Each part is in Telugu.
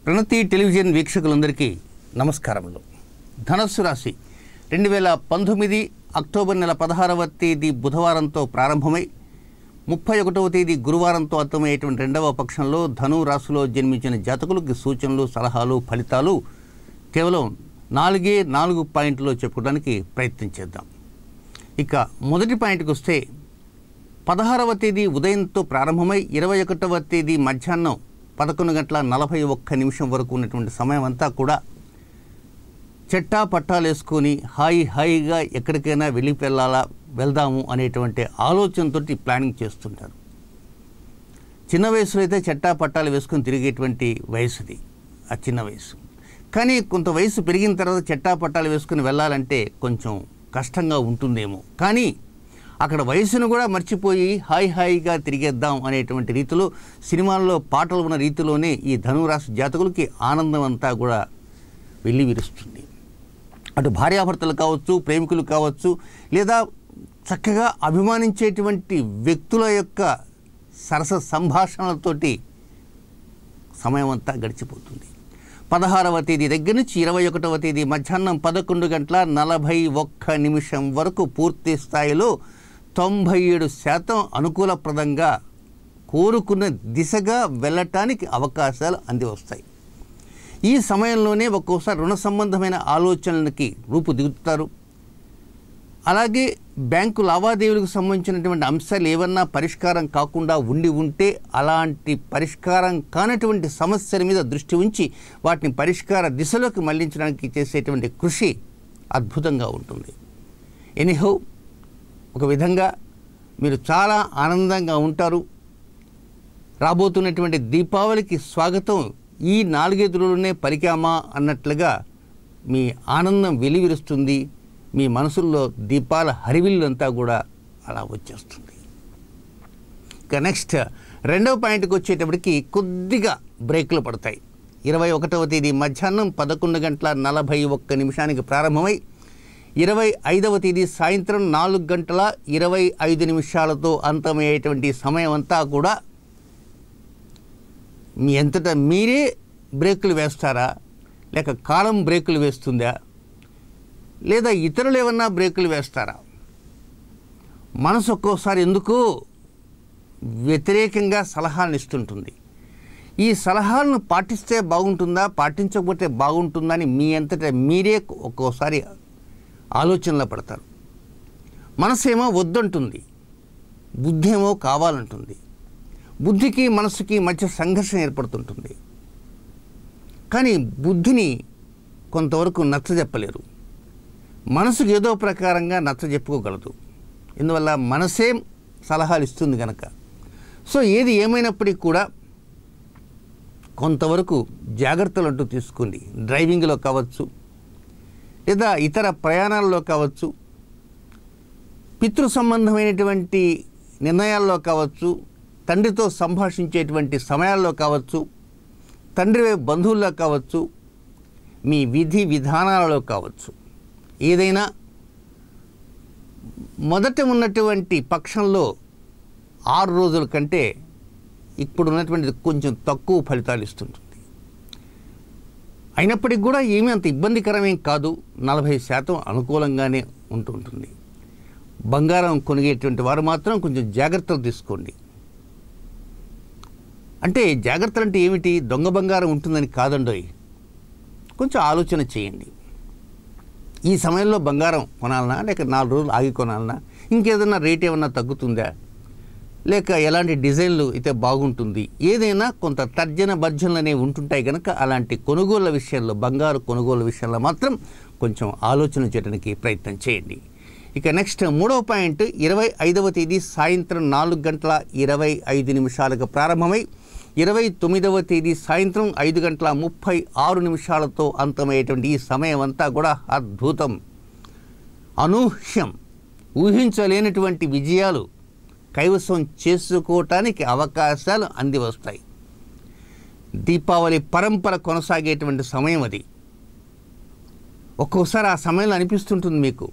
ప్రణతి టెలివిజన్ వీక్షకులందరికీ నమస్కారములు ధనస్సు రాశి రెండు వేల పంతొమ్మిది అక్టోబర్ నెల పదహారవ తేదీ బుధవారంతో ప్రారంభమై ముప్పై ఒకటవ తేదీ గురువారంతో అంతమయ్యేటువంటి రెండవ పక్షంలో ధను రాశిలో జన్మించిన జాతకులకి సూచనలు సలహాలు ఫలితాలు కేవలం నాలుగే నాలుగు పాయింట్లో చెప్పుకోవడానికి ప్రయత్నం చేద్దాం ఇక మొదటి పాయింట్కి వస్తే పదహారవ తేదీ ఉదయంతో ప్రారంభమై ఇరవై ఒకటవ తేదీ మధ్యాహ్నం పదకొండు గంటల నలభై ఒక్క నిమిషం వరకు ఉన్నటువంటి సమయం అంతా కూడా చెట్టా పట్టాలు వేసుకొని హాయి హాయిగా ఎక్కడికైనా వెళ్ళి వెళ్ళాలా వెళ్దాము అనేటువంటి ఆలోచనతోటి ప్లానింగ్ చేస్తుంటారు చిన్న వయసులో అయితే చెట్టా పట్టాలు వేసుకొని తిరిగేటువంటి వయసుది ఆ చిన్న వయసు కానీ కొంత వయసు పెరిగిన తర్వాత చెట్టా పట్టాలు వేసుకుని వెళ్ళాలంటే కొంచెం కష్టంగా ఉంటుందేమో కానీ అక్కడ వయసును కూడా మర్చిపోయి హాయి హాయిగా తిరిగేద్దాం అనేటువంటి రీతిలో సినిమాల్లో పాటలు ఉన్న రీతిలోనే ఈ ధనురాశి జాతకులకి ఆనందం అంతా కూడా వెళ్ళి విరుస్తుంది అటు భార్యాభర్తలు కావచ్చు ప్రేమికులు కావచ్చు లేదా చక్కగా అభిమానించేటువంటి వ్యక్తుల యొక్క సరస సంభాషణలతోటి సమయం అంతా గడిచిపోతుంది పదహారవ తేదీ దగ్గర నుంచి ఇరవై ఒకటవ తేదీ మధ్యాహ్నం పదకొండు గంటల నలభై ఒక్క నిమిషం వరకు పూర్తి స్థాయిలో తొంభై ఏడు శాతం అనుకూలప్రదంగా కోరుకున్న దిశగా వెళ్ళటానికి అవకాశాలు అంది వస్తాయి ఈ సమయంలోనే ఒక్కోసారి రుణ సంబంధమైన ఆలోచనలకి రూపుదిద్దుతారు అలాగే బ్యాంకు లావాదేవీలకు సంబంధించినటువంటి అంశాలు ఏమన్నా పరిష్కారం కాకుండా ఉండి ఉంటే అలాంటి పరిష్కారం కానటువంటి సమస్యల మీద దృష్టి ఉంచి వాటిని పరిష్కార దిశలోకి మళ్లించడానికి చేసేటువంటి కృషి అద్భుతంగా ఉంటుంది ఎనీహౌ ఒక విధంగా మీరు చాలా ఆనందంగా ఉంటారు రాబోతున్నటువంటి దీపావళికి స్వాగతం ఈ నాలుగైదులోనే పలికామా అన్నట్లుగా మీ ఆనందం వెలివిరుస్తుంది మీ మనసుల్లో దీపాల హరివిల్లంతా కూడా అలా వచ్చేస్తుంది ఇక నెక్స్ట్ రెండవ పాయింట్కి వచ్చేటప్పటికి కొద్దిగా బ్రేకులు పడతాయి ఇరవై ఒకటవ తేదీ మధ్యాహ్నం పదకొండు గంటల నలభై ఒక్క నిమిషానికి ప్రారంభమై ఇరవై ఐదవ తేదీ సాయంత్రం నాలుగు గంటల ఇరవై ఐదు నిమిషాలతో అంతమయ్యేటువంటి సమయం అంతా కూడా మీ ఎంతట మీరే బ్రేకులు వేస్తారా లేక కాలం బ్రేకులు వేస్తుందా లేదా ఇతరులు ఏమన్నా బ్రేకులు వేస్తారా మనసు ఒక్కోసారి ఎందుకు వ్యతిరేకంగా సలహాలను ఇస్తుంటుంది ఈ సలహాలను పాటిస్తే బాగుంటుందా పాటించకపోతే బాగుంటుందా అని మీ అంతటా మీరే ఒక్కోసారి ఆలోచనలో పడతారు మనసేమో వద్దంటుంది బుద్ధి ఏమో కావాలంటుంది బుద్ధికి మనసుకి మధ్య సంఘర్షణ ఏర్పడుతుంటుంది కానీ బుద్ధిని కొంతవరకు నచ్చజెప్పలేరు మనసుకు ఏదో ప్రకారంగా నచ్చజెప్పుకోగలదు ఇందువల్ల మనసే సలహాలు ఇస్తుంది కనుక సో ఏది ఏమైనప్పటికీ కూడా కొంతవరకు జాగ్రత్తలు అంటూ తీసుకోండి డ్రైవింగ్లో కావచ్చు లేదా ఇతర ప్రయాణాల్లో కావచ్చు పితృ సంబంధమైనటువంటి నిర్ణయాల్లో కావచ్చు తండ్రితో సంభాషించేటువంటి సమయాల్లో కావచ్చు తండ్రి వైపు బంధువుల్లో కావచ్చు మీ విధి విధానాలలో కావచ్చు ఏదైనా మొదట ఉన్నటువంటి పక్షంలో ఆరు రోజుల కంటే ఇప్పుడు ఉన్నటువంటిది కొంచెం తక్కువ ఫలితాలు ఇస్తుంటుంది అయినప్పటికీ కూడా ఏమీ అంత ఇబ్బందికరమేం కాదు నలభై శాతం అనుకూలంగానే ఉంటుంటుంది బంగారం కొనిగేటువంటి వారు మాత్రం కొంచెం జాగ్రత్తలు తీసుకోండి అంటే జాగ్రత్తలు అంటే ఏమిటి దొంగ బంగారం ఉంటుందని కాదండోయ్ కొంచెం ఆలోచన చేయండి ఈ సమయంలో బంగారం కొనాలనా లేక నాలుగు రోజులు ఆగి కొనాలనా ఇంకేదన్నా రేట్ ఏమన్నా తగ్గుతుందా లేక ఎలాంటి డిజైన్లు అయితే బాగుంటుంది ఏదైనా కొంత తర్జన భర్జనలు అనేవి ఉంటుంటాయి కనుక అలాంటి కొనుగోళ్ల విషయంలో బంగారు కొనుగోలు విషయంలో మాత్రం కొంచెం ఆలోచన చేయడానికి ప్రయత్నం చేయండి ఇక నెక్స్ట్ మూడవ పాయింట్ ఇరవై ఐదవ తేదీ సాయంత్రం నాలుగు గంటల ఇరవై ఐదు నిమిషాలకు ప్రారంభమై ఇరవై తొమ్మిదవ తేదీ సాయంత్రం ఐదు గంటల ముప్పై ఆరు నిమిషాలతో అంతమయ్యేటువంటి ఈ సమయం అంతా కూడా అద్భుతం అనూహ్యం ఊహించలేనటువంటి విజయాలు కైవసం చేసుకోవటానికి అవకాశాలు అంది వస్తాయి దీపావళి పరంపర కొనసాగేటువంటి సమయం అది ఒక్కోసారి ఆ సమయంలో అనిపిస్తుంటుంది మీకు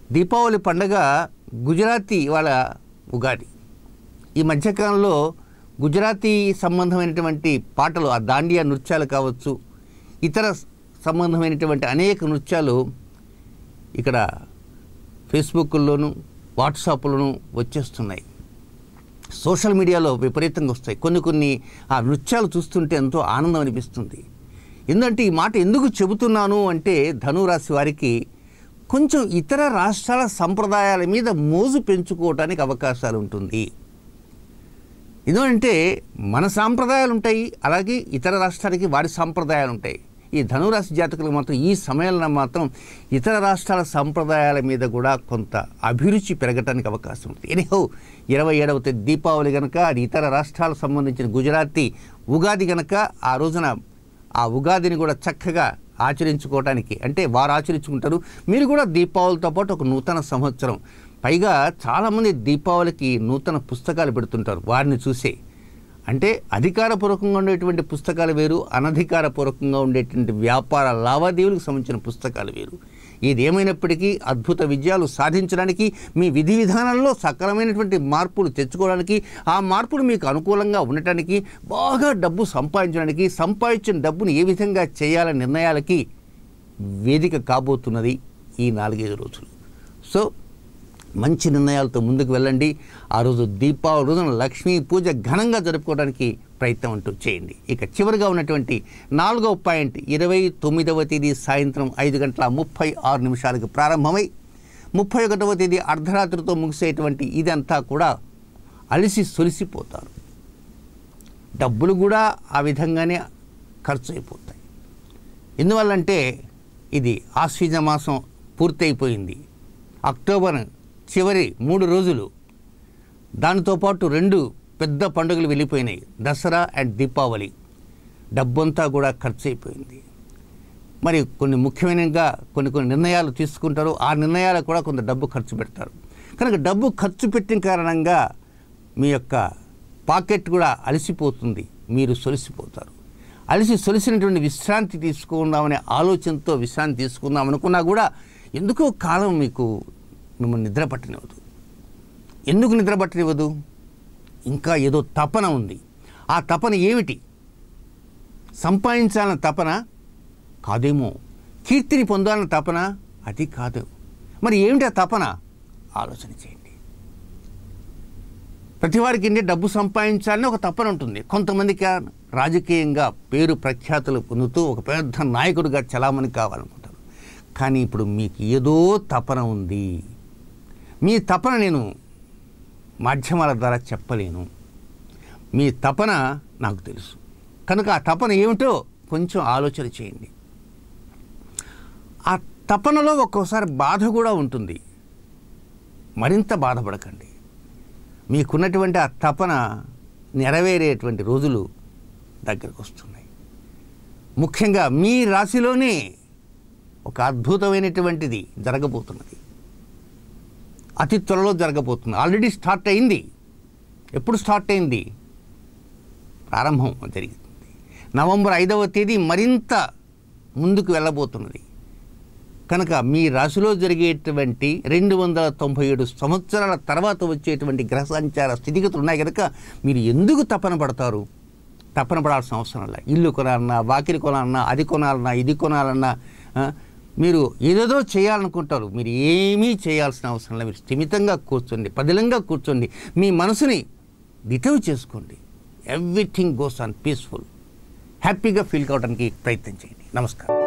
దీపావళి పండగ గుజరాతీ వాళ్ళ ఉగాది ఈ మధ్యకాలంలో గుజరాతీ సంబంధమైనటువంటి పాటలు ఆ దాండియా నృత్యాలు కావచ్చు ఇతర సంబంధమైనటువంటి అనేక నృత్యాలు ఇక్కడ ఫేస్బుక్లోను వాట్సాప్లోను వచ్చేస్తున్నాయి సోషల్ మీడియాలో విపరీతంగా వస్తాయి కొన్ని కొన్ని ఆ నృత్యాలు చూస్తుంటే ఎంతో ఆనందం అనిపిస్తుంది ఎందుకంటే ఈ మాట ఎందుకు చెబుతున్నాను అంటే ధనురాశి వారికి కొంచెం ఇతర రాష్ట్రాల సంప్రదాయాల మీద మోజు పెంచుకోవటానికి అవకాశాలు ఉంటుంది ఎందుకంటే మన సాంప్రదాయాలు ఉంటాయి అలాగే ఇతర రాష్ట్రాలకి వారి సాంప్రదాయాలు ఉంటాయి ఈ ధనురాశి జాతకులకు మాత్రం ఈ సమయంలో మాత్రం ఇతర రాష్ట్రాల సంప్రదాయాల మీద కూడా కొంత అభిరుచి పెరగటానికి అవకాశం ఉంటుంది ఎనిహో ఇరవై ఏడవ తేదీ దీపావళి కనుక అది ఇతర రాష్ట్రాలకు సంబంధించిన గుజరాతీ ఉగాది కనుక ఆ రోజున ఆ ఉగాదిని కూడా చక్కగా ఆచరించుకోవటానికి అంటే వారు ఆచరించుకుంటారు మీరు కూడా దీపావళితో పాటు ఒక నూతన సంవత్సరం పైగా చాలామంది దీపావళికి నూతన పుస్తకాలు పెడుతుంటారు వారిని చూసే అంటే అధికారపూర్వకంగా ఉండేటువంటి పుస్తకాలు వేరు అనధికారపూర్వకంగా ఉండేటువంటి వ్యాపార లావాదేవీలకు సంబంధించిన పుస్తకాలు వేరు ఇది ఏమైనప్పటికీ అద్భుత విజయాలు సాధించడానికి మీ విధి విధానాల్లో సకలమైనటువంటి మార్పులు తెచ్చుకోవడానికి ఆ మార్పులు మీకు అనుకూలంగా ఉండటానికి బాగా డబ్బు సంపాదించడానికి సంపాదించిన డబ్బును ఏ విధంగా చేయాలనే నిర్ణయాలకి వేదిక కాబోతున్నది ఈ నాలుగైదు రోజులు సో మంచి నిర్ణయాలతో ముందుకు వెళ్ళండి ఆ రోజు దీపావళి రోజున లక్ష్మీ పూజ ఘనంగా జరుపుకోవడానికి ప్రయత్నం అంటూ చేయండి ఇక చివరిగా ఉన్నటువంటి నాలుగవ పాయింట్ ఇరవై తొమ్మిదవ తేదీ సాయంత్రం ఐదు గంటల ముప్పై ఆరు నిమిషాలకు ప్రారంభమై ముప్పై ఒకటవ తేదీ అర్ధరాత్రితో ముగిసేటువంటి ఇదంతా కూడా అలిసి సొలిసిపోతారు డబ్బులు కూడా ఆ విధంగానే ఖర్చు అయిపోతాయి ఎందువల్లంటే ఇది ఆశ్వీజ మాసం పూర్తయిపోయింది అక్టోబర్ చివరి మూడు రోజులు దానితో పాటు రెండు పెద్ద పండుగలు వెళ్ళిపోయినాయి దసరా అండ్ దీపావళి డబ్బంతా కూడా ఖర్చు అయిపోయింది మరి కొన్ని ముఖ్యమైనగా కొన్ని కొన్ని నిర్ణయాలు తీసుకుంటారు ఆ నిర్ణయాలకు కూడా కొంత డబ్బు ఖర్చు పెడతారు కనుక డబ్బు ఖర్చు పెట్టిన కారణంగా మీ యొక్క పాకెట్ కూడా అలసిపోతుంది మీరు సొలిసిపోతారు అలసి సొలిసినటువంటి విశ్రాంతి తీసుకుందామనే ఆలోచనతో విశ్రాంతి తీసుకుందాం అనుకున్నా కూడా ఎందుకో కాలం మీకు మిమ్మల్ని నిద్ర పట్టనివ్వదు ఎందుకు నిద్ర పట్టనివ్వదు ఇంకా ఏదో తపన ఉంది ఆ తపన ఏమిటి సంపాదించాలన్న తపన కాదేమో కీర్తిని పొందాలన్న తపన అది కాదు మరి ఏమిటి ఆ తపన ఆలోచన చేయండి ప్రతి వారికి ఏంటి డబ్బు సంపాదించాలని ఒక తపన ఉంటుంది కొంతమందికి ఆ రాజకీయంగా పేరు ప్రఖ్యాతులు పొందుతూ ఒక పెద్ద నాయకుడిగా చలామణి కావాలనుకుంటారు కానీ ఇప్పుడు మీకు ఏదో తపన ఉంది మీ తపన నేను మాధ్యమాల ద్వారా చెప్పలేను మీ తపన నాకు తెలుసు కనుక ఆ తపన ఏమిటో కొంచెం ఆలోచన చేయండి ఆ తపనలో ఒక్కోసారి బాధ కూడా ఉంటుంది మరింత బాధపడకండి మీకున్నటువంటి ఆ తపన నెరవేరేటువంటి రోజులు దగ్గరకు వస్తున్నాయి ముఖ్యంగా మీ రాశిలోనే ఒక అద్భుతమైనటువంటిది జరగబోతున్నది అతి త్వరలో జరగబోతుంది ఆల్రెడీ స్టార్ట్ అయింది ఎప్పుడు స్టార్ట్ అయింది ప్రారంభం జరిగింది నవంబర్ ఐదవ తేదీ మరింత ముందుకు వెళ్ళబోతున్నది కనుక మీ రాశిలో జరిగేటువంటి రెండు వందల తొంభై ఏడు సంవత్సరాల తర్వాత వచ్చేటువంటి గ్రహ సంచార స్థితిగతులు ఉన్నాయి కనుక మీరు ఎందుకు తపన పడతారు తపన పడాల్సిన అవసరం లేదు ఇల్లు కొనాలన్నా వాకిలి కొనాలన్నా అది కొనాలన్నా ఇది కొనాలన్నా ఆ, మీరు ఏదేదో చేయాలనుకుంటారు మీరు ఏమీ చేయాల్సిన అవసరం లేదు మీరు స్థిమితంగా కూర్చోండి పదిలంగా కూర్చోండి మీ మనసుని డిటవ్ చేసుకోండి ఎవ్రీథింగ్ గోస్ ఆన్ పీస్ఫుల్ హ్యాపీగా ఫీల్ కావడానికి ప్రయత్నం చేయండి నమస్కారం